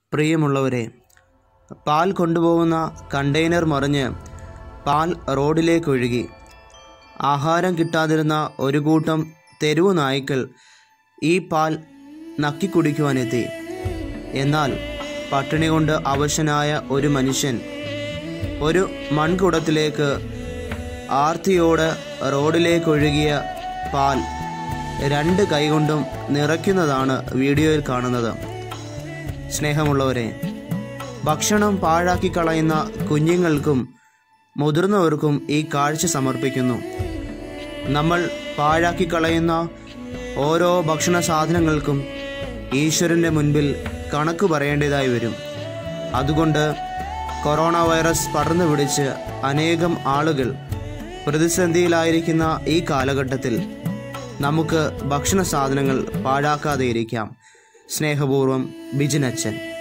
പ്രിയമുള്ളവരെ പാൽ കൊണ്ടുപോകുന്ന കണ്ടെയ്നർ മറിഞ്ഞ് പാൽ റോഡിലേക്ക് ഒഴുകി ആഹാരം കിട്ടാതിരുന്ന ഒരു കൂട്ടം തെരുവു നായ്ക്കൾ ഈ പാൽ നക്കിക്കുടിക്കുവാനെത്തി എന്നാൽ പട്ടിണി കൊണ്ട് അവശനായ ഒരു മനുഷ്യൻ ഒരു മൺകുടത്തിലേക്ക് ആർത്തിയോട് റോഡിലേക്ക് ഒഴുകിയ പാൽ രണ്ട് കൈകൊണ്ടും നിറയ്ക്കുന്നതാണ് വീഡിയോയിൽ കാണുന്നത് സ്നേഹമുള്ളവരെ ഭക്ഷണം പാഴാക്കി കളയുന്ന കുഞ്ഞുങ്ങൾക്കും മുതിർന്നവർക്കും ഈ കാഴ്ച സമർപ്പിക്കുന്നു നമ്മൾ പാഴാക്കി കളയുന്ന ഓരോ ഭക്ഷണ സാധനങ്ങൾക്കും ഈശ്വരൻ്റെ മുൻപിൽ കണക്ക് പറയേണ്ടതായി വരും അതുകൊണ്ട് കൊറോണ വൈറസ് പടർന്നു പിടിച്ച് അനേകം ആളുകൾ പ്രതിസന്ധിയിലായിരിക്കുന്ന ഈ കാലഘട്ടത്തിൽ നമുക്ക് ഭക്ഷണ സാധനങ്ങൾ പാഴാക്കാതെ ഇരിക്കാം സ്നേഹപൂർവ്വം ബിജിനച്ചൻ